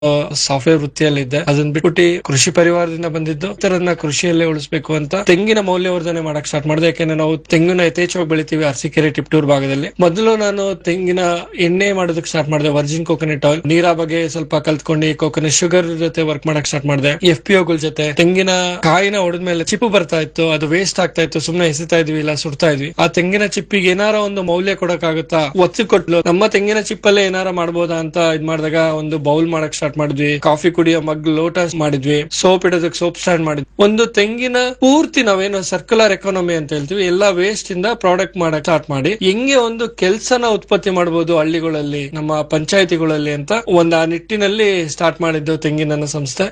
Software ವೃತ್ತಿಯಲ್ಲಿದ್ದೆ ಅದನ್ನ ಬಿಟ್ಬಿಟ್ಟು ಕೃಷಿ ಪರಿವಾರದಿಂದ ಬಂದಿದ್ದು ಇತರನ್ನ ಕೃಷಿಯಲ್ಲೇ ಉಳಿಸ್ಬೇಕು ಅಂತ ತೆಂಗಿನ ಮೌಲ್ಯವರ್ಧನೆ ಮಾಡಕ್ ಸ್ಟಾರ್ಟ್ ಮಾಡಿದೆ ಯಾಕೆಂದ್ರೆ ನಾವು ತೆಂಗಿನ ಯಥೇಚ್ಛವಾಗಿ ಬೆಳಿತೀವಿ ಅರಸೀಕೆರೆ ಟಿಪ್ಟೂರ್ ಭಾಗದಲ್ಲಿ ಮೊದಲು ನಾನು ತೆಂಗಿನ ಎಣ್ಣೆ ಮಾಡೋದಕ್ಕೆ ಸ್ಟಾರ್ಟ್ ಮಾಡಿದೆ ವರ್ಜಿನ್ ಕೋಕೋನಟ್ ಆಯಿಲ್ ನೀರ ಬಗ್ಗೆ ಸ್ವಲ್ಪ ಕಲ್ತ್ಕೊಂಡು ಕೋಕೋನಟ್ ಶುಗರ್ ಜೊತೆ ವರ್ಕ್ ಮಾಡಕ್ ಸ್ಟಾರ್ಟ್ ಮಾಡಿದೆ ಎಫ್ ಪಿ ಗಳ ಜೊತೆ ತೆಂಗಿನ ಕಾಯಿನ ಹೊಡೆದ್ಮೇಲೆ ಚಿಪ್ಪು ಬರ್ತಾ ಇತ್ತು ಅದು ವೇಸ್ಟ್ ಆಗ್ತಾ ಇತ್ತು ಸುಮ್ನೆ ಎಸಿತಾ ಇದ್ವಿ ಇಲ್ಲ ಸುಡ್ತಾ ಇದ್ವಿ ಆ ತೆಂಗಿನ ಚಿಪ್ಪಿಗೆ ಏನಾರ ಒಂದು ಮೌಲ್ಯ ಕೊಡಕ್ಕಾಗುತ್ತಾ ಒತ್ತು ಕೊಟ್ಲು ನಮ್ಮ ತೆಂಗಿನ ಚಿಪ್ಪಲ್ಲೇ ಏನಾರ ಮಾಡ್ಬೋದಾ ಅಂತ ಇದ್ ಮಾಡಿದಾಗ ಒಂದು ಬೌಲ್ ಮಾಡಕ್ ಸ್ಟಾರ್ಟ್ ಮಾಡಿದ್ವಿ ಕಾಫಿ ಕುಡಿಯೋ ಮಗ್ ಲೋಟ ಮಾಡಿದ್ವಿ ಸೋಪ್ ಇಡೋದಕ್ಕೆ ಸೋಪ್ ಸ್ಟ್ಯಾಂಡ್ ಮಾಡಿದ್ವಿ ಒಂದು ತೆಂಗಿನ ಪೂರ್ತಿ ನಾವೇನು ಸರ್ಕ್ಯುಲರ್ ಎಕಾನಮಿ ಅಂತ ಹೇಳ್ತೀವಿ ಎಲ್ಲಾ ವೇಸ್ಟ್ ಇಂದ ಪ್ರಾಡಕ್ಟ್ ಮಾಡಕ್ ಸ್ಟಾರ್ಟ್ ಮಾಡಿ ಹೆಂಗೆ ಒಂದು ಕೆಲ್ಸನ ಉತ್ಪತ್ತಿ ಮಾಡಬಹುದು ಹಳ್ಳಿಗಳಲ್ಲಿ ನಮ್ಮ ಪಂಚಾಯತಿಗಳಲ್ಲಿ ಅಂತ ಒಂದು ಆ ನಿಟ್ಟಿನಲ್ಲಿ ಸ್ಟಾರ್ಟ್ ಮಾಡಿದ್ದು ತೆಂಗಿನ ಸಂಸ್ಥೆ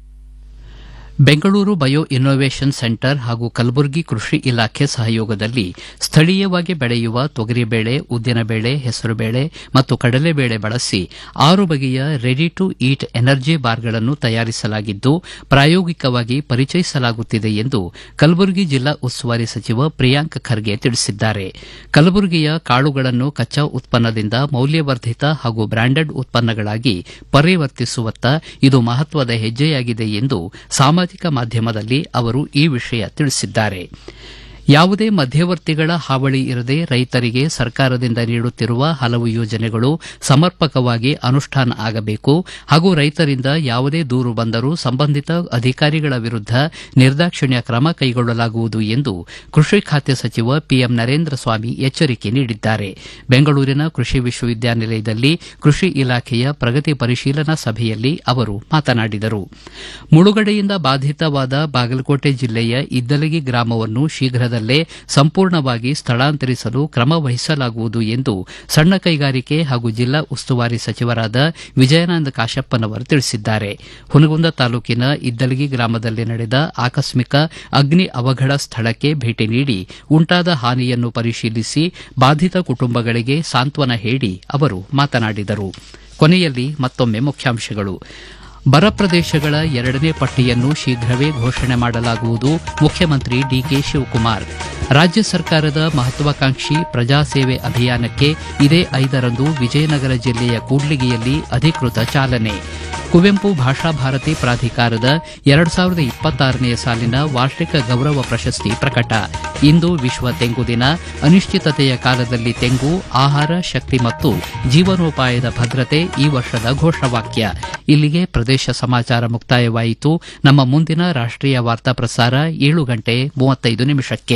ಬೆಂಗಳೂರು ಬಯೋ ಇನ್ನೋವೇಷನ್ ಸೆಂಟರ್ ಹಾಗೂ ಕಲಬುರಗಿ ಕೃಷಿ ಇಲಾಖೆ ಸಹಯೋಗದಲ್ಲಿ ಸ್ಥಳೀಯವಾಗಿ ಬೆಳೆಯುವ ತೊಗರಿಬೇಳೆ ಉದ್ದಿನಬೇಳೆ ಹೆಸರುಬೇಳೆ ಮತ್ತು ಕಡಲೆಬೇಳೆ ಬಳಸಿ ಆರು ಬಗೆಯ ರೆಡಿ ಟು ಈಟ್ ಎನರ್ಜಿ ಬಾರ್ಗಳನ್ನು ತಯಾರಿಸಲಾಗಿದ್ದು ಪ್ರಾಯೋಗಿಕವಾಗಿ ಪರಿಚಯಿಸಲಾಗುತ್ತಿದೆ ಎಂದು ಕಲಬುರಗಿ ಜಿಲ್ಲಾ ಉಸ್ತುವಾರಿ ಸಚಿವ ಪ್ರಿಯಾಂಕ್ ಖರ್ಗೆ ತಿಳಿಸಿದ್ದಾರೆ ಕಲಬುರಗಿಯ ಕಾಳುಗಳನ್ನು ಕಚ್ಚಾ ಉತ್ಪನ್ನದಿಂದ ಮೌಲ್ಯವರ್ಧಿತ ಹಾಗೂ ಬ್ರಾಂಡೆಡ್ ಉತ್ಪನ್ನಗಳಾಗಿ ಪರಿವರ್ತಿಸುವತ್ತ ಇದು ಮಹತ್ವದ ಹೆಜ್ಜೆಯಾಗಿದೆ ಎಂದು ಸಾಮಾಜಿಕ ಮಾಧ್ಯಮದಲ್ಲಿ ಅವರು ಈ ವಿಷಯ ತಿಳಿಸಿದ್ದಾರೆ ಯಾವುದೇ ಮಧ್ಯವರ್ತಿಗಳ ಹಾವಳಿ ಇರದೆ ರೈತರಿಗೆ ಸರ್ಕಾರದಿಂದ ನೀಡುತ್ತಿರುವ ಹಲವು ಯೋಜನೆಗಳು ಸಮರ್ಪಕವಾಗಿ ಅನುಷ್ಠಾನ ಆಗಬೇಕು ಹಾಗೂ ರೈತರಿಂದ ಯಾವುದೇ ದೂರು ಬಂದರೂ ಸಂಬಂಧಿತ ಅಧಿಕಾರಿಗಳ ವಿರುದ್ಧ ನಿರ್ದಾಕ್ಷಿಣ್ಯ ಕ್ರಮ ಕೈಗೊಳ್ಳಲಾಗುವುದು ಎಂದು ಕೃಷಿ ಖಾತೆ ಸಚಿವ ಪಿಎಂ ನರೇಂದ್ರ ಸ್ವಾಮಿ ಎಚ್ಚರಿಕೆ ನೀಡಿದ್ದಾರೆ ಬೆಂಗಳೂರಿನ ಕೃಷಿ ವಿಶ್ವವಿದ್ಯಾನಿಲಯದಲ್ಲಿ ಕೃಷಿ ಇಲಾಖೆಯ ಪ್ರಗತಿ ಪರಿಶೀಲನಾ ಸಭೆಯಲ್ಲಿ ಅವರು ಮಾತನಾಡಿದರು ಮುಳುಗಡೆಯಿಂದ ಬಾಧಿತವಾದ ಬಾಗಲಕೋಟೆ ಜಿಲ್ಲೆಯ ಇದ್ದಲಗಿ ಗ್ರಾಮವನ್ನು ಶೀಘ್ರದಲ್ಲೇ ಸಂಪೂರ್ಣವಾಗಿ ಸ್ಥಳಾಂತರಿಸಲು ಕ್ರಮ ವಹಿಸಲಾಗುವುದು ಎಂದು ಸಣ್ಣ ಕೈಗಾರಿಕೆ ಹಾಗೂ ಜಿಲ್ಲಾ ಉಸ್ತುವಾರಿ ಸಚಿವರಾದ ವಿಜಯಾನಂದ ಕಾಶಪ್ಪನವರು ತಿಳಿಸಿದ್ದಾರೆ ಹುನಗುಂದ ತಾಲೂಕಿನ ಇದ್ದಲಗಿ ಗ್ರಾಮದಲ್ಲಿ ನಡೆದ ಆಕಸ್ಮಿಕ ಅಗ್ನಿ ಅವಘಡ ಸ್ಥಳಕ್ಕೆ ಭೇಟಿ ನೀಡಿ ಉಂಟಾದ ಹಾನಿಯನ್ನು ಪರಿಶೀಲಿಸಿ ಬಾಧಿತ ಕುಟುಂಬಗಳಿಗೆ ಸಾಂತ್ವನ ಹೇಳಿ ಅವರು ಮಾತನಾಡಿದರು ಕೊನೆಯಲ್ಲಿ ಮತ್ತೊಮ್ಮೆ ಮುಖ್ಯಾಂಶಗಳು ಬರ ಪ್ರದೇಶಗಳ ಎರಡನೇ ಪಟ್ಟಿಯನ್ನು ಶೀಘ್ರವೇ ಘೋಷಣೆ ಮಾಡಲಾಗುವುದು ಮುಖ್ಯಮಂತ್ರಿ ಡಿಕೆ ಶಿವಕುಮಾರ್ ರಾಜ್ಯ ಸರ್ಕಾರದ ಮಹತ್ವಾಕಾಂಕ್ಷಿ ಪ್ರಜಾಸೇವೆ ಅಭಿಯಾನಕ್ಕೆ ಇದೇ ಐದರಂದು ವಿಜಯನಗರ ಜಿಲ್ಲೆಯ ಕೂಡ್ಲಿಗಿಯಲ್ಲಿ ಅಧಿಕೃತ ಚಾಲನೆ ಕುವೆಂಪು ಭಾಷಾ ಭಾರತಿ ಪ್ರಾಧಿಕಾರದ ಎರಡು ಸಾವಿರದ ಇಪ್ಪತ್ತಾರನೆಯ ಸಾಲಿನ ವಾರ್ಷಿಕ ಗೌರವ ಪ್ರಶಸ್ತಿ ಪ್ರಕಟ ಇಂದು ವಿಶ್ವ ತೆಂಗು ದಿನ ಅನಿಶ್ಚಿತತೆಯ ಕಾಲದಲ್ಲಿ ತೆಂಗು ಆಹಾರ ಶಕ್ತಿ ಮತ್ತು ಜೀವನೋಪಾಯದ ಭದ್ರತೆ ಈ ವರ್ಷದ ಘೋಷವಾಕ್ಯ ಇಲ್ಲಿಗೆ ಪ್ರದೇಶ ಸಮಾಚಾರ ಮುಕ್ತಾಯವಾಯಿತು ನಮ್ಮ ಮುಂದಿನ ರಾಷ್ಟೀಯ ವಾರ್ತಾ ಪ್ರಸಾರ ಏಳು ಗಂಟೆ ಮೂವತ್ತೈದು ನಿಮಿಷಕ್ಕೆ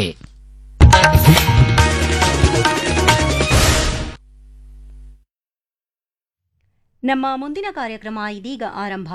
ನಮ್ಮ ಮುಂದಿನ ಕಾರ್ಯಕ್ರಮ ಇದೀಗ ಆರಂಭ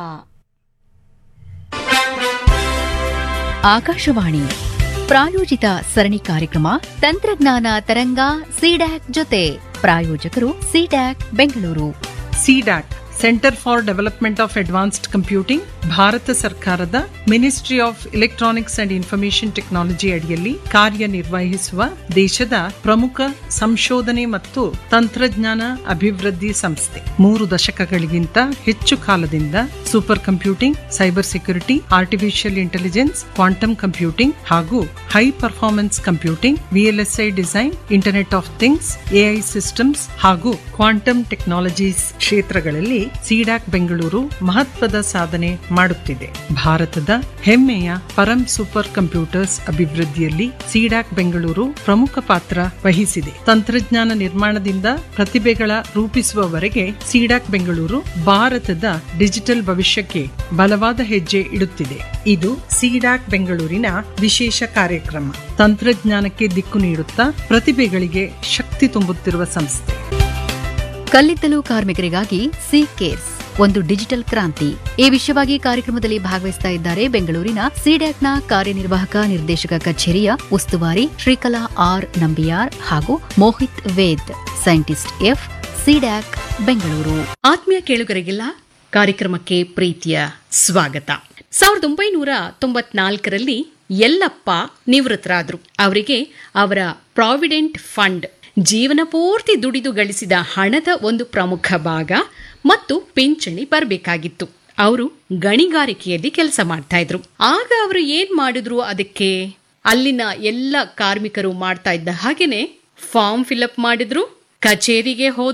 ಆಕಾಶವಾಣಿ ಪ್ರಾಯೋಜಿತ ಸರಣಿ ಕಾರ್ಯಕ್ರಮ ತಂತ್ರಜ್ಞಾನ ತರಂಗ ಸಿಡ್ಯಾಕ್ ಜೊತೆ ಪ್ರಾಯೋಜಕರು CDAC Bengaluru CDAC centre for development of advanced computing Bharat ಸರ್ಕಾರದ ministry of electronics and information technology ಅಡಿಯಲ್ಲಿ ಕಾರ್ಯನಿರ್ವಹಿಸುವ ದೇಶದ ಪ್ರಮುಖ ಸಂಶೋಧನೆ ಮತ್ತು ತಂತ್ರಜ್ಞಾನ ಅಭಿವೃದ್ಧಿ ಸಂಸ್ಥೆ ಮೂರು ದಶಕಗಳಿಗಿಂತ ಹೆಚ್ಚು ಕಾಲದಿಂದ super computing cyber security artificial intelligence quantum computing ಹಾಗೂ high performance computing VLSI design internet of things AI systems ಹಾಗೂ ಕ್ವಾಂಟಮ್ ಟೆಕ್ನಾಲಜೀಸ್ ಕ್ಷೇತ್ರಗಳಲ್ಲಿ ಸಿಡಾಕ್ ಬೆಂಗಳೂರು ಮಹತ್ವದ ಸಾಧನೆ ಮಾಡುತ್ತಿದೆ ಭಾರತದ ಹೆಮ್ಮೆಯ ಪರಂ ಸೂಪರ್ ಕಂಪ್ಯೂಟರ್ಸ್ ಅಭಿವೃದ್ಧಿಯಲ್ಲಿ ಸಿಡಾಕ್ ಬೆಂಗಳೂರು ಪ್ರಮುಖ ಪಾತ್ರ ವಹಿಸಿದೆ ತಂತ್ರಜ್ಞಾನ ನಿರ್ಮಾಣದಿಂದ ಪ್ರತಿಭೆಗಳ ರೂಪಿಸುವವರೆಗೆ ಸಿಡಾಕ್ ಬೆಂಗಳೂರು ಭಾರತದ ಡಿಜಿಟಲ್ ಭವಿಷ್ಯಕ್ಕೆ ಬಲವಾದ ಹೆಜ್ಜೆ ಇಡುತ್ತಿದೆ ಇದು ಸಿಡಾಕ್ ಬೆಂಗಳೂರಿನ ವಿಶೇಷ ಕಾರ್ಯಕ್ರಮ ತಂತ್ರಜ್ಞಾನಕ್ಕೆ ದಿಕ್ಕು ನೀಡುತ್ತಾ ಪ್ರತಿಭೆಗಳಿಗೆ ಶಕ್ತಿ ತುಂಬುತ್ತಿರುವ ಸಂಸ್ಥೆ ಕಲ್ಲಿದ್ದಲು ಕಾರ್ಮಿಕರಿಗಾಗಿ ಸಿ ಕೇರ್ಸ್ ಒಂದು ಡಿಜಿಟಲ್ ಕ್ರಾಂತಿ ಈ ವಿಷಯವಾಗಿ ಕಾರ್ಯಕ್ರಮದಲ್ಲಿ ಭಾಗವಹಿಸ್ತಾ ಇದ್ದಾರೆ ಬೆಂಗಳೂರಿನ ಸಿಡ್ಯಾಕ್ನ ಕಾರ್ಯನಿರ್ವಾಹಕ ನಿರ್ದೇಶಕ ಕಚೇರಿಯ ಉಸ್ತುವಾರಿ ಶ್ರೀಕಲಾ ಆರ್ ನಂಬಿಯಾರ್ ಹಾಗೂ Mohit Ved scientist F CDAC Bengaluru ಆತ್ಮೀಯ ಕೇಳುಗರಿಗೆಲ್ಲ ಕಾರ್ಯಕ್ರಮಕ್ಕೆ ಪ್ರೀತಿಯ ಸ್ವಾಗತ ಸಾವಿರದ ಒಂಬೈನೂರ ತೊಂಬತ್ನಾಲ್ಕರಲ್ಲಿ ಯಲ್ಲಪ್ಪ ನಿವೃತ್ತರಾದ್ರು ಅವರಿಗೆ ಅವರ ಪ್ರಾವಿಡೆಂಟ್ ಫಂಡ್ ಜೀವನ ಪೂರ್ತಿ ದುಡಿದು ಗಳಿಸಿದ ಹಣದ ಒಂದು ಪ್ರಮುಖ ಭಾಗ ಮತ್ತು ಪಿಂಚಣಿ ಬರಬೇಕಾಗಿತ್ತು ಅವರು ಗಣಿಗಾರಿಕೆಯಲ್ಲಿ ಕೆಲಸ ಮಾಡ್ತಾ ಇದ್ರು ಆಗ ಅವರು ಏನ್ ಮಾಡಿದ್ರು ಅದಕ್ಕೆ ಅಲ್ಲಿನ ಎಲ್ಲ ಕಾರ್ಮಿಕರು ಮಾಡ್ತಾ ಇದ್ದ ಹಾಗೇನೆ ಫಾರ್ಮ್ ಫಿಲಪ್ ಮಾಡಿದ್ರು ಕಚೇರಿಗೆ ಹೋದ್ರು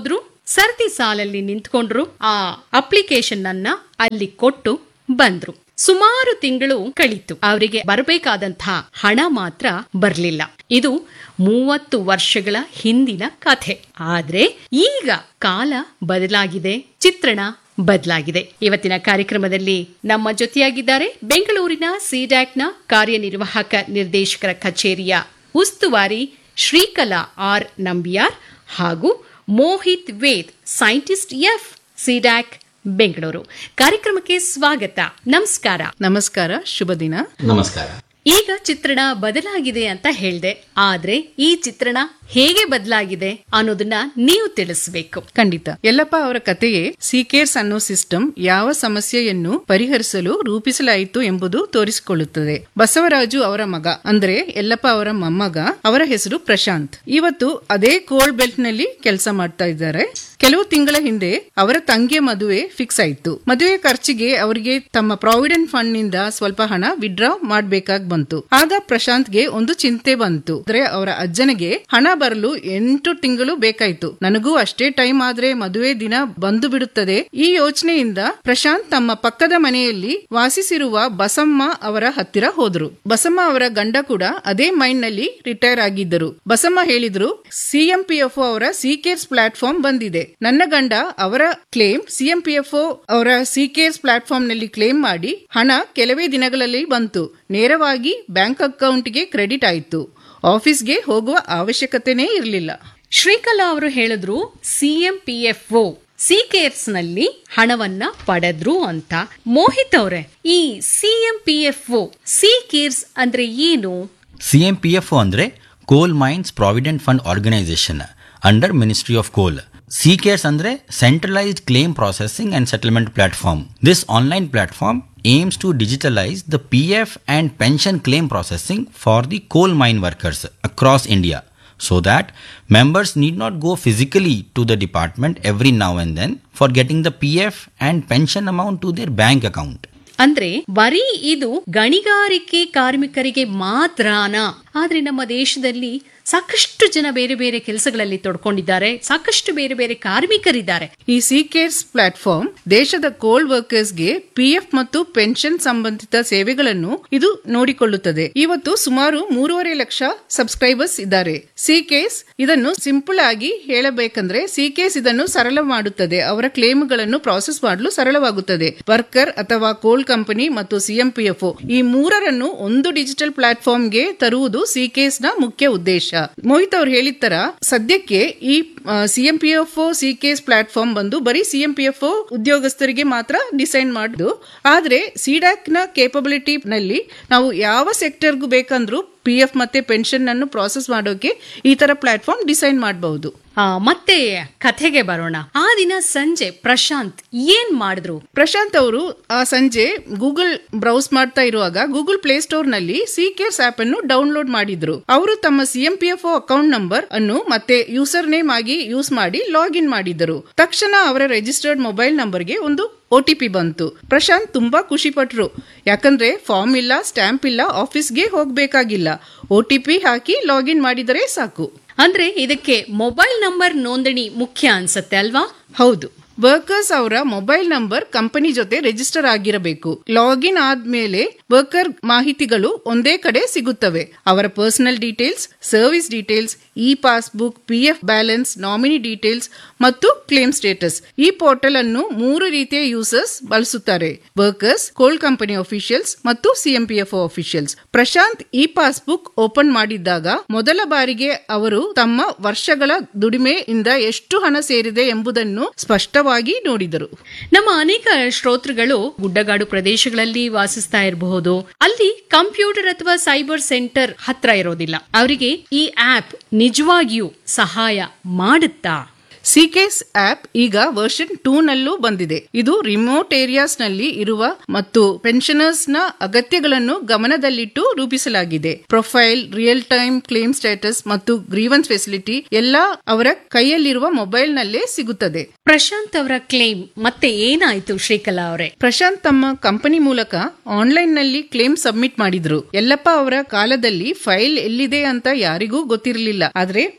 ಸರತಿ ಸಾಲಲ್ಲಿ ನಿಂತ್ಕೊಂಡ್ರು ಆ ಅಪ್ಲಿಕೇಶನ್ ಅನ್ನ ಅಲ್ಲಿ ಕೊಟ್ಟು ಬಂದ್ರು ಸುಮಾರು ತಿಂಗಳು ಕಳೀತು ಅವರಿಗೆ ಬರಬೇಕಾದಂತಹ ಹಣ ಮಾತ್ರ ಬರ್ಲಿಲ್ಲ ಇದು ಮೂವತ್ತು ವರ್ಷಗಳ ಹಿಂದಿನ ಕಥೆ ಆದ್ರೆ ಈಗ ಕಾಲ ಬದಲಾಗಿದೆ ಚಿತ್ರಣ ಬದಲಾಗಿದೆ ಇವತ್ತಿನ ಕಾರ್ಯಕ್ರಮದಲ್ಲಿ ನಮ್ಮ ಜೊತೆಯಾಗಿದ್ದಾರೆ ಬೆಂಗಳೂರಿನ ಸಿಡ್ಯಾಕ್ನ ಕಾರ್ಯನಿರ್ವಾಹಕ ನಿರ್ದೇಶಕರ ಕಚೇರಿಯ ಉಸ್ತುವಾರಿ ಶ್ರೀಕಲಾ ಆರ್ ನಂಬಿಯಾರ್ ಹಾಗೂ Mohit Ved scientist F CDAC Bengaluru ಕಾರ್ಯಕ್ರಮಕ್ಕೆ ಸ್ವಾಗತ ನಮಸ್ಕಾರ ನಮಸ್ಕಾರ ಶುಭ ದಿನ ನಮಸ್ಕಾರ ಈಗ ಚಿತ್ರಣ ಬದಲಾಗಿದೆ ಅಂತ ಹೇಳ್ದೆ ಆದ್ರೆ ಈ ಚಿತ್ರಣ ಹೇಗೆ ಬದಲಾಗಿದೆ ಅನ್ನೋದನ್ನ ನೀವು ತಿಳಿಸ್ಬೇಕು ಖಂಡಿತ ಯಲ್ಲಪ್ಪ ಅವರ ಕಥೆಯೇ ಸೀಕೇರ್ಸ್ ಅನ್ನೋ ಸಿಸ್ಟಮ್ ಯಾವ ಸಮಸ್ಯೆಯನ್ನು ಪರಿಹರಿಸಲು ರೂಪಿಸಲಾಯಿತು ಎಂಬುದು ತೋರಿಸಿಕೊಳ್ಳುತ್ತದೆ ಬಸವರಾಜು ಅವರ ಮಗ ಅಂದ್ರೆ ಯಲ್ಲಪ್ಪ ಅವರ ಮೊಮ್ಮಗ ಅವರ ಹೆಸರು ಪ್ರಶಾಂತ್ ಇವತ್ತು ಅದೇ ಕೋಲ್ಡ್ ಬೆಲ್ಟ್ ನಲ್ಲಿ ಕೆಲಸ ಮಾಡ್ತಾ ಇದ್ದಾರೆ ಕೆಲವು ತಿಂಗಳ ಹಿಂದೆ ಅವರ ತಂಗಿಯ ಮದುವೆ ಫಿಕ್ಸ್ ಆಯಿತು ಮದುವೆ ಖರ್ಚಿಗೆ ಅವರಿಗೆ ತಮ್ಮ ಪ್ರಾವಿಡೆಂಟ್ ಫಂಡ್ ನಿಂದ ಸ್ವಲ್ಪ ಹಣ ವಿಡ್ರಾ ಮಾಡ್ಬೇಕಾಗ್ ಬಂತು ಆಗ ಪ್ರಶಾಂತ್ಗೆ ಒಂದು ಚಿಂತೆ ಬಂತು ಅಂದ್ರೆ ಅವರ ಅಜ್ಜನಿಗೆ ಹಣ ಬರಲು ಎಂಟು ತಿಂಗಳು ಬೇಕಾಯ್ತು ನನಗೂ ಅಷ್ಟೇ ಟೈಮ್ ಆದ್ರೆ ಮದುವೆ ದಿನ ಬಂದು ಬಿಡುತ್ತದೆ ಈ ಯೋಚನೆಯಿಂದ ಪ್ರಶಾಂತ್ ತಮ್ಮ ಪಕ್ಕದ ಮನೆಯಲ್ಲಿ ವಾಸಿಸಿರುವ ಬಸಮ್ಮ ಅವರ ಹತ್ತಿರ ಹೋದ್ರು ಬಸಮ್ಮ ಅವರ ಗಂಡ ಕೂಡ ಅದೇ ಮೈಂಡ್ ನಲ್ಲಿ ರಿಟೈರ್ ಆಗಿದ್ದರು ಬಸಮ್ಮ ಹೇಳಿದ್ರು ಸಿಎಂಪಿಎಫ್ಒ ಅವರ ಸಿಕೇರ್ಸ್ ಪ್ಲಾಟ್ಫಾರ್ಮ್ ಬಂದಿದೆ ನನ್ನ ಗಂಡ ಅವರ ಕ್ಲೇಮ್ ಸಿಎಂಪಿಎಫ್ಒ ಅವರ ಸಿಕೇರ್ಸ್ ಪ್ಲಾಟ್ಫಾರ್ಮ್ ನಲ್ಲಿ ಕ್ಲೇಮ್ ಮಾಡಿ ಹಣ ಕೆಲವೇ ದಿನಗಳಲ್ಲಿ ಬಂತು ನೇರವಾಗಿ ಬ್ಯಾಂಕ್ ಅಕೌಂಟ್ಗೆ ಕ್ರೆಡಿಟ್ ಆಯಿತು ಆಫೀಸ್ಗೆ ಹೋಗುವ ಅವಶ್ಯಕತೆನೇ ಇರಲಿಲ್ಲ ಶ್ರೀಕಲಾ ಅವರು ಹೇಳಿದ್ರು CM P F O C Cares ನಲ್ಲಿ ಹಣವನ್ನ ಪಡೆದ್ರು ಅಂತ ಮೋಹಿತ್ ಅವರೇ ಈ CM P F O C Cares ಅಂದ್ರೆ ಏನು ಸಿ ಎಂ ಪಿ ಎಫ್ ಅಂದರೆ coal mines provident fund organisation under ministry of coal C Cares ಅಂದರೆ centralised claim processing and settlement platform this online platform aims to digitalize the PF and pension claim processing for the coal mine workers across India so that members need not go physically to the department every now and then for getting the PF and pension amount to their bank account. ಅಂದ್ರೆ ಬರೀ ಇದು ಗಣಿಗಾರಿಕೆ ಕಾರ್ಮಿಕರಿಗೆ ಮಾತ್ರನಾ ಆದ್ರೆ ನಮ್ಮ ದೇಶದಲ್ಲಿ ಸಾಕಷ್ಟು ಜನ ಬೇರೆ ಬೇರೆ ಕೆಲಸಗಳಲ್ಲಿ ತೊಡ್ಕೊಂಡಿದ್ದಾರೆ ಸಾಕಷ್ಟು ಬೇರೆ ಬೇರೆ ಕಾರ್ಮಿಕರಿದ್ದಾರೆ ಈ ಸಿಕೇರ್ಸ್ ಪ್ಲಾಟ್ಫಾರ್ಮ್ ದೇಶದ ಕೋಲ್ಡ್ ವರ್ಕರ್ಸ್ಗೆ ಪಿಎಫ್ ಮತ್ತು ಪೆನ್ಷನ್ ಸಂಬಂಧಿತ ಸೇವೆಗಳನ್ನು ಇದು ನೋಡಿಕೊಳ್ಳುತ್ತದೆ ಇವತ್ತು ಸುಮಾರು ಮೂರುವರೆ ಲಕ್ಷ ಸಬ್ಸ್ಕ್ರೈಬರ್ಸ್ ಇದ್ದಾರೆ ಸಿಕೇಸ್ ಇದನ್ನು ಸಿಂಪಲ್ ಆಗಿ ಹೇಳಬೇಕಂದ್ರೆ ಸಿಕೇಸ್ ಇದನ್ನು ಸರಳ ಮಾಡುತ್ತದೆ ಅವರ ಕ್ಲೇಮ್ಗಳನ್ನು ಪ್ರಾಸೆಸ್ ಮಾಡಲು ಸರಳವಾಗುತ್ತದೆ ವರ್ಕರ್ ಅಥವಾ ಕೋಲ್ ಕಂಪನಿ ಮತ್ತು ಸಿಎಂಪಿಎಫ್ಒ ಈ ಮೂರರನ್ನು ಒಂದು ಡಿಜಿಟಲ್ ಪ್ಲಾಟ್ಫಾರ್ಮ್ಗೆ ತರುವುದು ಸಿಕೇಸ್ ನ ಮುಖ್ಯ ಉದ್ದೇಶ ಮೋಹಿತ್ ಅವ್ರು ಹೇಳಿದ ತರ ಸದ್ಯಕ್ಕೆ ಈ ಸಿಎಂಪಿಎಫ್ಒ ಸಿಕೇಸ್ ಪ್ಲಾಟ್ಫಾರ್ಮ್ ಬಂದು ಬರೀ ಸಿಎಂಪಿಎಫ್ಒ ಉದ್ಯೋಗಸ್ಥರಿಗೆ ಮಾತ್ರ ಡಿಸೈನ್ ಮಾಡುದು ಆದ್ರೆ ಸಿಡಾಕ್ ನ ಕೇಪಬಿಲಿಟಿ ನಲ್ಲಿ ನಾವು ಯಾವ ಸೆಕ್ಟರ್ಗೂ ಬೇಕಂದ್ರೂ ಪಿ ಎಫ್ ಮತ್ತೆ ಪೆನ್ಷನ್ ಅನ್ನು ಪ್ರಾಸೆಸ್ ಮಾಡೋಕೆ ಈ ತರ ಪ್ಲಾಟ್ಫಾರ್ಮ್ ಡಿಸೈನ್ ಮಾಡಬಹುದು ಆ, ಮತ್ತೆ ಕಥೆಗೆ ಬರೋಣ ಆ ದಿನ ಸಂಜೆ ಪ್ರಶಾಂತ್ ಏನ್ ಮಾಡಿದ್ರು ಪ್ರಶಾಂತ್ ಅವರು ಆ ಸಂಜೆ ಗೂಗಲ್ ಬ್ರೌಸ್ ಮಾಡ್ತಾ ಇರುವಾಗ ಗೂಗಲ್ ಪ್ಲೇ ಸ್ಟೋರ್ ನಲ್ಲಿ ಸಿ ಕೇರ್ಸ್ ಆಪ್ ಅನ್ನು ಡೌನ್ಲೋಡ್ ಮಾಡಿದ್ರು ಅವರು ತಮ್ಮ ಸಿಎಂಪಿಎಫ್ಒ ಅಕೌಂಟ್ ನಂಬರ್ ಅನ್ನು ಮತ್ತೆ ಯೂಸರ್ ನೇಮ್ ಆಗಿ ಯೂಸ್ ಮಾಡಿ ಲಾಗಿನ್ ಮಾಡಿದರು ತಕ್ಷಣ ಅವರ ರಿಜಿಸ್ಟರ್ಡ್ ಮೊಬೈಲ್ ನಂಬರ್ಗೆ ಒಂದು ಒಟಿಪಿ ಬಂತು ಪ್ರಶಾಂತ್ ತುಂಬಾ ಖುಷಿ ಪಟ್ರು ಯಾಕಂದ್ರೆ ಫಾರ್ಮ್ ಇಲ್ಲ ಸ್ಟ್ಯಾಂಪ್ ಇಲ್ಲ ಆಫೀಸ್ಗೆ ಹೋಗ್ಬೇಕಾಗಿಲ್ಲ ಒಟಿಪಿ ಹಾಕಿ ಲಾಗಿನ್ ಮಾಡಿದರೆ ಸಾಕು ಅಂದ್ರೆ ಇದಕ್ಕೆ ಮೊಬೈಲ್ ನಂಬರ್ ನೋಂದಣಿ ಮುಖ್ಯ ಅನ್ಸತ್ತೆ ಅಲ್ವಾ ಹೌದು ವರ್ಕರ್ಸ್ ಅವರ ಮೊಬೈಲ್ ನಂಬರ್ ಕಂಪನಿ ಜೊತೆ ರಿಜಿಸ್ಟರ್ ಆಗಿರಬೇಕು ಲಾಗಿನ್ ಆದ್ಮೇಲೆ ವರ್ಕರ್ ಮಾಹಿತಿಗಳು ಒಂದೇ ಕಡೆ ಸಿಗುತ್ತವೆ ಅವರ personal details service details e passbook P F balance nominee details ಮತ್ತು ಕ್ಲೇಮ್ ಸ್ಟೇಟಸ್ ಈ ಪೋರ್ಟಲ್ ಅನ್ನು ಮೂರು ರೀತಿಯ ಯೂಸರ್ಸ್ ಬಳಸುತ್ತಾರೆ ವರ್ಕರ್ಸ್ ಕೋಲ್ ಕಂಪನಿ ಅಫಿಷಿಯಲ್ಸ್ ಮತ್ತು CMPFO officials Prashant e passbook open ಮಾಡಿದ್ದಾಗ ಮೊದಲ ಬಾರಿಗೆ ಅವರು ತಮ್ಮ ವರ್ಷಗಳ ದುಡಿಮೆಯಿಂದ ಎಷ್ಟು ಹಣ ಸೇರಿದೆ ಎಂಬುದನ್ನು ಸ್ಪಷ್ಟವಾಗಿ ನೋಡಿದರು ನಮ್ಮ ಅನೇಕ ಶ್ರೋತೃಗಳು ಗುಡ್ಡಗಾಡು ಪ್ರದೇಶಗಳಲ್ಲಿ ವಾಸಿಸ್ತಾ ಇರಬಹುದು ಅಲ್ಲಿ ಕಂಪ್ಯೂಟರ್ ಅಥವಾ ಸೈಬರ್ ಸೆಂಟರ್ ಹತ್ರ ಇರೋದಿಲ್ಲ ಅವರಿಗೆ ಈ ಆಪ್ ನಿಜವಾಗಿಯೂ ಸಹಾಯ ಮಾಡುತ್ತಾ ಸಿಕೇಸ್ ಆಪ್ ಈಗ ವರ್ಷನ್ ಟೂ ನಲ್ಲೂ ಬಂದಿದೆ ಇದು ರಿಮೋಟ್ ಏರಿಯಾಸ್ ನಲ್ಲಿ ಇರುವ ಮತ್ತು ಪೆನ್ಷನರ್ಸ್ ನ ಅಗತ್ಯಗಳನ್ನು ಗಮನದಲ್ಲಿಟ್ಟು ರೂಪಿಸಲಾಗಿದೆ profile real time claim status ಮತ್ತು ಗ್ರೀವನ್ಸ್ ಫೆಸಿಲಿಟಿ ಎಲ್ಲಾ ಅವರ ಕೈಯಲ್ಲಿರುವ ಮೊಬೈಲ್ ನಲ್ಲೇ ಸಿಗುತ್ತದೆ ಪ್ರಶಾಂತ್ ಅವರ ಕ್ಲೇಮ್ ಮತ್ತೆ ಏನಾಯ್ತು ಶ್ರೀಕಲಾ ಅವರೇ ಪ್ರಶಾಂತ್ ತಮ್ಮ ಕಂಪನಿ ಮೂಲಕ ಆನ್ಲೈನ್ ನಲ್ಲಿ ಕ್ಲೇಮ್ ಸಬ್ಮಿಟ್ ಮಾಡಿದ್ರು ಯಲ್ಲಪ್ಪ ಅವರ ಕಾಲದಲ್ಲಿ ಫೈಲ್ ಎಲ್ಲಿದೆ ಅಂತ ಯಾರಿಗೂ ಗೊತ್ತಿರಲಿಲ್ಲ ಆದ್ರೆ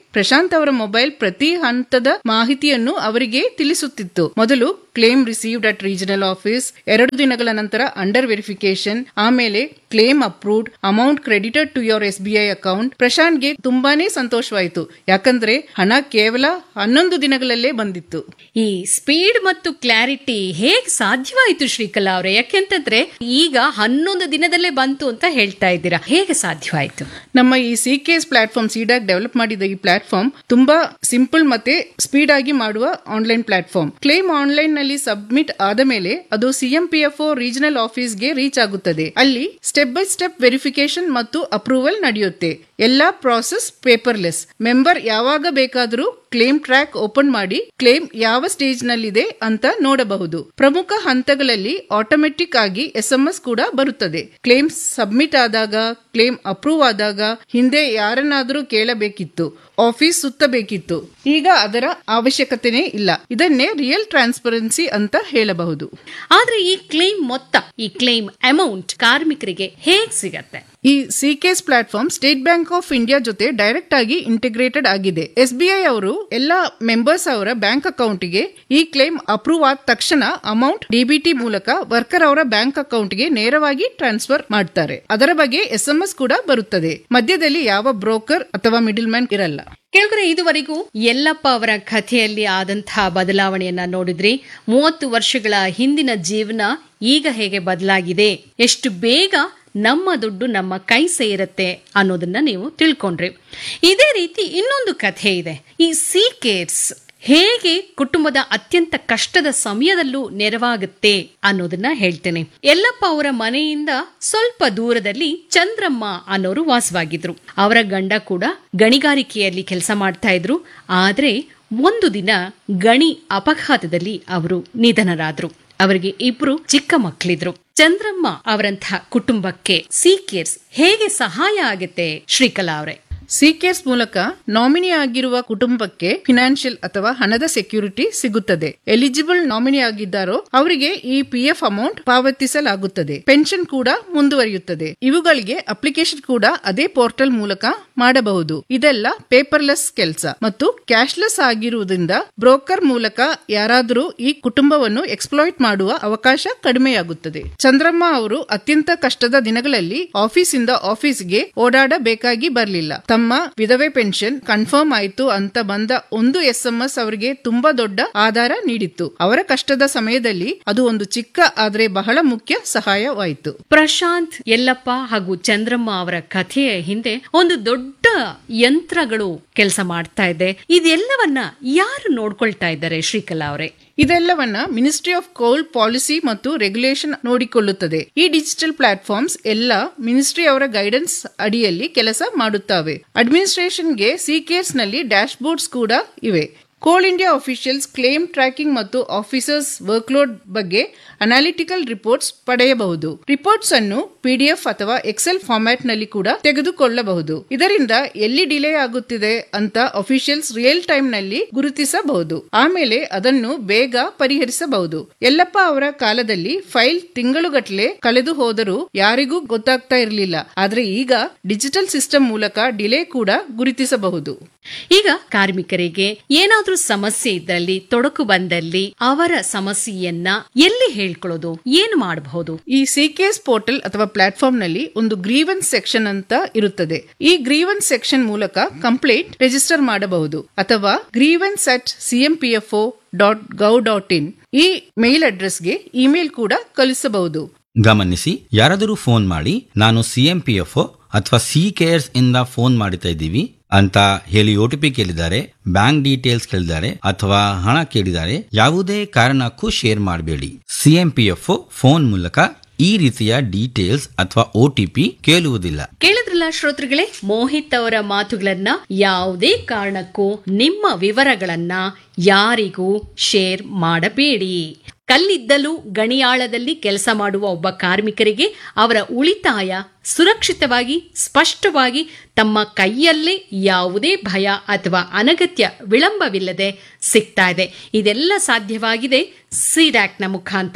ಪ್ರಶಾಂತ್ ಅವರ ಮೊಬೈಲ್ ಪ್ರತಿ ಹಂತದ ಮಾಹಿತಿಯನ್ನು ಅವರಿಗೆ ತಿಳಿಸುತ್ತಿತ್ತು ಮೊದಲು claim received at regional office ಎರಡು ದಿನಗಳ ನಂತರ ಅಂಡರ್ ವೆರಿಫಿಕೇಶನ್ ಆಮೇಲೆ claim approved amount credited to your S B I account ಪ್ರಶಾಂತ್ಗೆ ತುಂಬಾನೇ ಸಂತೋಷವಾಯಿತು ಯಾಕಂದ್ರೆ ಹಣ ಕೇವಲ ಹನ್ನೊಂದು ದಿನಗಳಲ್ಲೇ ಬಂದಿತ್ತು ಈ ಸ್ಪೀಡ್ ಮತ್ತು ಕ್ಲಾರಿಟಿ ಹೇಗ್ ಸಾಧ್ಯವಾಯಿತು ಶ್ರೀಕಲಾ ಅವರೇ ಯಾಕೆಂತಂದ್ರೆ ಈಗ ಹನ್ನೊಂದು ದಿನದಲ್ಲೇ ಬಂತು ಅಂತ ಹೇಳ್ತಾ ಇದ್ದೀರಾ ಹೇಗೆ ಸಾಧ್ಯವಾಯಿತು ನಮ್ಮ ಈ C Cares platform CDAC develop ಮಾಡಿದ ಈ ಪ್ಲಾಟ್ಫಾರ್ಮ್ ತುಂಬಾ ಸಿಂಪಲ್ ಮತ್ತೆ ಸ್ಪೀಡ್ ಆಗಿ ಮಾಡುವ ಆನ್ಲೈನ್ ಪ್ಲಾಟ್ಫಾರ್ಮ್ ಕ್ಲೇಮ್ ಆನ್ಲೈನ್ ನಲ್ಲಿ ಸಬ್ಮಿಟ್ ಆದ ಮೇಲೆ ಅದು ಸಿಎಂಪಿಎಫ್ಒ ರೀಜನಲ್ ಆಫೀಸ್ಗೆ ರೀಚ್ ಆಗುತ್ತದೆ ಅಲ್ಲಿ ಸ್ಟೆಪ್ ಬೈ ಸ್ಟೆಪ್ ವೆರಿಫಿಕೇಶನ್ ಮತ್ತು ಅಪ್ರೂವಲ್ ನಡೆಯುತ್ತೆ ಎಲ್ಲಾ ಪ್ರಾಸೆಸ್ ಪೇಪರ್ಲೆಸ್ ಮೆಂಬರ್ ಯಾವಾಗ ಬೇಕಾದರೂ ಕ್ಲೇಮ್ ಟ್ರ್ಯಾಕ್ ಓಪನ್ ಮಾಡಿ ಕ್ಲೇಮ್ ಯಾವ ಸ್ಟೇಜ್ ನಲ್ಲಿದೆ ಅಂತ ನೋಡಬಹುದು ಪ್ರಮುಖ ಹಂತಗಳಲ್ಲಿ ಆಟೋಮೆಟಿಕ್ ಆಗಿ ಎಸ್ಎಂಎಸ್ ಕೂಡ ಬರುತ್ತದೆ ಕ್ಲೇಮ್ ಸಬ್ಮಿಟ್ ಆದಾಗ ಕ್ಲೇಮ್ ಅಪ್ರೂವ್ ಆದಾಗ ಹಿಂದೆ ಯಾರನ್ನಾದರೂ ಕೇಳಬೇಕಿತ್ತು ಆಫೀಸ್ ಸುತ್ತಬೇಕಿತ್ತು ಈಗ ಅದರ ಅವಶ್ಯಕತೆನೇ ಇಲ್ಲ ಇದನ್ನೇ ರಿಯಲ್ ಟ್ರಾನ್ಸ್ಪರೆನ್ಸಿ ಅಂತ ಹೇಳಬಹುದು ಆದ್ರೆ ಈ ಕ್ಲೇಮ್ ಮೊತ್ತ ಈ ಕ್ಲೇಮ್ ಅಮೌಂಟ್ ಕಾರ್ಮಿಕರಿಗೆ ಹೇಗ್ ಸಿಗತ್ತೆ ಈ C Cares platform state bank of India ಜೊತೆ ಡೈರೆಕ್ಟ್ ಆಗಿ ಇಂಟಿಗ್ರೇಟೆಡ್ ಆಗಿದೆ ಎಸ್ಬಿಐ ಅವರು ಎಲ್ಲ ಮೆಂಬರ್ಸ್ ಅವರ ಬ್ಯಾಂಕ್ ಅಕೌಂಟ್ಗೆ ಈ ಕ್ಲೇಮ್ ಅಪ್ರೂವ್ ಆದ ತಕ್ಷಣ ಅಮೌಂಟ್ ಡಿಬಿಟಿ ಮೂಲಕ ವರ್ಕರ್ ಅವರ ಬ್ಯಾಂಕ್ ಅಕೌಂಟ್ಗೆ ನೇರವಾಗಿ ಟ್ರಾನ್ಸ್ಫರ್ ಮಾಡ್ತಾರೆ ಅದರ ಬಗ್ಗೆ ಎಸ್ಎಂಎಸ್ ಕೂಡ ಬರುತ್ತದೆ ಮಧ್ಯದಲ್ಲಿ ಯಾವ ಬ್ರೋಕರ್ ಅಥವಾ ಮಿಡಿಲ್ ಮ್ಯಾನ್ ಇರಲ್ಲ ಕೇಳಿದ್ರೆ ಇದುವರೆಗೂ ಯಲ್ಲಪ್ಪ ಅವರ ಕಥೆಯಲ್ಲಿ ಆದಂತಹ ಬದಲಾವಣೆಯನ್ನ ನೋಡಿದ್ರಿ ಮೂವತ್ತು ವರ್ಷಗಳ ಹಿಂದಿನ ಜೀವನ ಈಗ ಹೇಗೆ ಬದಲಾಗಿದೆ ಎಷ್ಟು ಬೇಗ ನಮ್ಮ ದುಡ್ಡು ನಮ್ಮ ಕೈ ಸೇರತ್ತೆ ಅನ್ನೋದನ್ನ ನೀವು ತಿಳ್ಕೊಂಡ್ರಿ ಇದೇ ರೀತಿ ಇನ್ನೊಂದು ಕಥೆ ಇದೆ ಈ ಸಿ ಕೇರ್ಸ್ ಹೇಗೆ ಕುಟುಂಬದ ಅತ್ಯಂತ ಕಷ್ಟದ ಸಮಯದಲ್ಲೂ ನೆರವಾಗುತ್ತೆ ಅನ್ನೋದನ್ನ ಹೇಳ್ತೇನೆ ಯಲ್ಲಪ್ಪ ಅವರ ಮನೆಯಿಂದ ಸ್ವಲ್ಪ ದೂರದಲ್ಲಿ ಚಂದ್ರಮ್ಮ ಅನ್ನೋರು ವಾಸವಾಗಿದ್ರು ಅವರ ಗಂಡ ಕೂಡ ಗಣಿಗಾರಿಕೆಯಲ್ಲಿ ಕೆಲಸ ಮಾಡ್ತಾ ಇದ್ರು ಆದ್ರೆ ಒಂದು ದಿನ ಗಣಿ ಅಪಘಾತದಲ್ಲಿ ಅವರು ನಿಧನರಾದ್ರು ಅವರಿಗೆ ಇಬ್ರು ಚಿಕ್ಕ ಮಕ್ಕಳಿದ್ರು ಚಂದ್ರಮ್ಮ ಅವರಂತಹ ಕುಟುಂಬಕ್ಕೆ ಸಿ ಕೇರ್ಸ್ ಹೇಗೆ ಸಹಾಯ ಆಗುತ್ತೆ ಶ್ರೀಕಲಾ ಅವರೇ ಸಿಕೇರ್ಸ್ ಮೂಲಕ ನಾಮಿನಿ ಆಗಿರುವ ಕುಟುಂಬಕ್ಕೆ ಫಿನಾನ್ಷಿಯಲ್ ಅಥವಾ ಹಣದ ಸೆಕ್ಯೂರಿಟಿ ಸಿಗುತ್ತದೆ ಎಲಿಜಿಬಲ್ ನಾಮಿನಿ ಆಗಿದ್ದಾರೋ ಅವರಿಗೆ ಈ ಪಿಎಫ್ ಅಮೌಂಟ್ ಪಾವತಿಸಲಾಗುತ್ತದೆ ಪೆನ್ಷನ್ ಕೂಡ ಮುಂದುವರಿಯುತ್ತದೆ ಇವುಗಳಿಗೆ ಅಪ್ಲಿಕೇಶನ್ ಕೂಡ ಅದೇ ಪೋರ್ಟಲ್ ಮೂಲಕ ಮಾಡಬಹುದು ಇದೆಲ್ಲ ಪೇಪರ್ಲೆಸ್ ಕೆಲಸ ಮತ್ತು ಕ್ಯಾಶ್ಲೆಸ್ ಆಗಿರುವುದರಿಂದ ಬ್ರೋಕರ್ ಮೂಲಕ ಯಾರಾದರೂ ಈ ಕುಟುಂಬವನ್ನು ಎಕ್ಸ್ಪ್ಲಾಯ್ಟ್ ಮಾಡುವ ಅವಕಾಶ ಕಡಿಮೆಯಾಗುತ್ತದೆ ಚಂದ್ರಮ್ಮ ಅವರು ಅತ್ಯಂತ ಕಷ್ಟದ ದಿನಗಳಲ್ಲಿ ಆಫೀಸಿಂದ ಆಫೀಸ್ಗೆ ಓಡಾಡಬೇಕಾಗಿ ಬರಲಿಲ್ಲ ತಮ್ಮ ವಿಧವೆ ಪೆನ್ಷನ್ ಕನ್ಫರ್ಮ್ ಆಯ್ತು ಅಂತ ಬಂದ ಒಂದು ಎಸ್ಎಂಎಸ್ ಅವರಿಗೆ ತುಂಬಾ ದೊಡ್ಡ ಆಧಾರ ನೀಡಿತ್ತು ಅವರ ಕಷ್ಟದ ಸಮಯದಲ್ಲಿ ಅದು ಒಂದು ಚಿಕ್ಕ ಆದ್ರೆ ಬಹಳ ಮುಖ್ಯ ಸಹಾಯವಾಯಿತು ಪ್ರಶಾಂತ್ ಯಲ್ಲಪ್ಪ ಹಾಗೂ ಚಂದ್ರಮ್ಮ ಅವರ ಕಥೆಯ ಹಿಂದೆ ಒಂದು ದೊಡ್ಡ ಯಂತ್ರಗಳು ಕೆಲಸ ಮಾಡ್ತಾ ಇದೆ ಇದೆಲ್ಲವನ್ನ ಯಾರು ನೋಡ್ಕೊಳ್ತಾ ಇದ್ದಾರೆ ಶ್ರೀಕಲಾ ಅವರೇ ಇದೆಲ್ಲವನ್ನ ಮಿನಿಸ್ಟ್ರಿ ಆಫ್ ಕೋಲ್ ಪಾಲಿಸಿ ಮತ್ತು ರೆಗ್ಯುಲೇಷನ್ ನೋಡಿಕೊಳ್ಳುತ್ತದೆ ಈ ಡಿಜಿಟಲ್ ಪ್ಲಾಟ್ಫಾರ್ಮ್ಸ್ ಎಲ್ಲ ಮಿನಿಸ್ಟ್ರಿ ಅವರ ಗೈಡೆನ್ಸ್ ಅಡಿಯಲ್ಲಿ ಕೆಲಸ ಮಾಡುತ್ತವೆ ಅಡ್ಮಿನಿಸ್ಟ್ರೇಷನ್ಗೆ ಸಿಕೇರ್ಸ್ ನಲ್ಲಿ ಡ್ಯಾಶ್ ಬೋರ್ಡ್ಸ್ ಕೂಡ ಇವೆ coal India officials claim tracking ಮತ್ತು ಆಫೀಸರ್ಸ್ ವರ್ಕ್ಲೋಡ್ ಬಗ್ಗೆ ಅನಾಲಿಟಿಕಲ್ ರಿಪೋರ್ಟ್ಸ್ ಪಡೆಯಬಹುದು ರಿಪೋರ್ಟ್ಸ್ ಅನ್ನು ಪಿಡಿಎಫ್ ಅಥವಾ ಎಕ್ಸೆಲ್ ಫಾರ್ಮ್ಯಾಟ್ ನಲ್ಲಿ ಕೂಡ ತೆಗೆದುಕೊಳ್ಳಬಹುದು ಇದರಿಂದ ಎಲ್ಲಿ ಡಿಲೇ ಆಗುತ್ತಿದೆ ಅಂತ ಅಫಿಷಿಯಲ್ಸ್ ರಿಯಲ್ ಟೈಮ್ ನಲ್ಲಿ ಗುರುತಿಸಬಹುದು ಆಮೇಲೆ ಅದನ್ನು ಬೇಗ ಪರಿಹರಿಸಬಹುದು ಯಲ್ಲಪ್ಪ ಅವರ ಕಾಲದಲ್ಲಿ ಫೈಲ್ ತಿಂಗಳುಗಟ್ಟಲೆ ಕಳೆದು ಹೋದರೂ ಯಾರಿಗೂ ಗೊತ್ತಾಗ್ತಾ ಇರಲಿಲ್ಲ ಆದ್ರೆ ಈಗ ಡಿಜಿಟಲ್ ಸಿಸ್ಟಮ್ ಮೂಲಕ ಡಿಲೇ ಕೂಡ ಗುರುತಿಸಬಹುದು ಈಗ ಕಾರ್ಮಿಕರಿಗೆ ಏನಾದ್ರೂ ಸಮಸ್ಯೆ ಇದ್ದಲ್ಲಿ ತೊಡಕು ಬಂದಲ್ಲಿ ಅವರ ಸಮಸ್ಯೆಯನ್ನ ಎಲ್ಲಿ ಹೇಳ್ಕೊಳ್ಳೋದು ಏನು ಮಾಡಬಹುದು ಈ ಸಿಕೆಎಸ್ ಪೋರ್ಟಲ್ ಅಥವಾ ಪ್ಲಾಟ್ಫಾರ್ಮ್ ನಲ್ಲಿ ಒಂದು ಗ್ರೀವನ್ಸ್ ಸೆಕ್ಷನ್ ಅಂತ ಇರುತ್ತದೆ ಈ ಗ್ರೀವನ್ಸ್ ಸೆಕ್ಷನ್ ಮೂಲಕ ಕಂಪ್ಲೇಂಟ್ ರಿಜಿಸ್ಟರ್ ಮಾಡಬಹುದು ಅಥವಾ grievance at CMPFO dot gov dot in email ಅಡ್ರೆಸ್ಗೆ email ಕೂಡ ಕಳಿಸಬಹುದು ಗಮನಿಸಿ ಯಾರಾದರೂ ಫೋನ್ ಮಾಡಿ ನಾನು ಸಿ ಎಂ ಪಿ ಎಫ್ ಅಥವಾ ಸಿ ಕೇರ್ಸ್ ಇಂದ ಫೋನ್ ಮಾಡ್ತಾ ಇದ್ದೀವಿ ಅಂತ ಹೇಳಿ ಒ ಟಿ ಪಿ ಕೇಳಿದ್ದಾರೆ ಬ್ಯಾಂಕ್ ಡೀಟೇಲ್ಸ್ ಕೇಳಿದ್ದಾರೆ ಅಥವಾ ಹಣ ಕೇಳಿದ್ದಾರೆ ಯಾವುದೇ ಕಾರಣಕ್ಕೂ ಶೇರ್ ಮಾಡಬೇಡಿ C M P F phone ಮೂಲಕ ಈ ರೀತಿಯ ಡೀಟೇಲ್ಸ್ ಅಥವಾ ಒ ಟಿ ಪಿ ಕೇಳುವುದಿಲ್ಲ ಕೇಳಿದ್ರಲ್ಲ ಶ್ರೋತೃಗಳೇ ಮೋಹಿತ್ ಅವರ ಮಾತುಗಳನ್ನ ಯಾವುದೇ ಕಾರಣಕ್ಕೂ ನಿಮ್ಮ ವಿವರಗಳನ್ನ ಯಾರಿಗೂ ಶೇರ್ ಮಾಡಬೇಡಿ ಕಲ್ಲಿದ್ದಲು ಗಣಿಯಾಳದಲ್ಲಿ ಕೆಲಸ ಮಾಡುವ ಒಬ್ಬ ಕಾರ್ಮಿಕರಿಗೆ ಅವರ ಉಳಿತಾಯ ಸುರಕ್ಷಿತವಾಗಿ ಸ್ಪಷ್ಟವಾಗಿ ತಮ್ಮ ಕೈಯಲ್ಲೇ ಯಾವುದೇ ಭಯ ಅಥವಾ ಅನಗತ್ಯ ವಿಳಂಬವಿಲ್ಲದೆ ಸಿಗ್ತಾ ಇದೆ ಇದೆಲ್ಲ ಸಾಧ್ಯವಾಗಿದೆ ಸಿಡ್ಯಾಕ್ನ ಮುಖಾಂತರ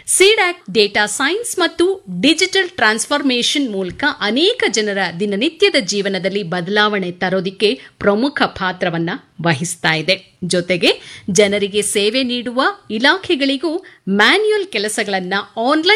ಸಿಡ್ಯಾಕ್ ಡೇಟಾ ಸೈನ್ಸ್ ಮತ್ತು ಡಿಜಿಟಲ್ ಟ್ರಾನ್ಸ್ಫಾರ್ಮೇಶನ್ ಮೂಲಕ ಅನೇಕ ಜನರ ದಿನನಿತ್ಯದ ಜೀವನದಲ್ಲಿ ಬದಲಾವಣೆ ತರೋದಿಕ್ಕೆ ಪ್ರಮುಖ ಪಾತ್ರವನ್ನ ವಹಿಸ್ತಾ ಇದೆ ಜೊತೆಗೆ ಜನರಿಗೆ ಸೇವೆ ನೀಡುವ ಇಲಾಖೆಗಳಿಗೂ ಮ್ಯಾನ್ಯುಯಲ್ ಕೆಲಸಗಳನ್ನ ಆನ್ಲೈನ್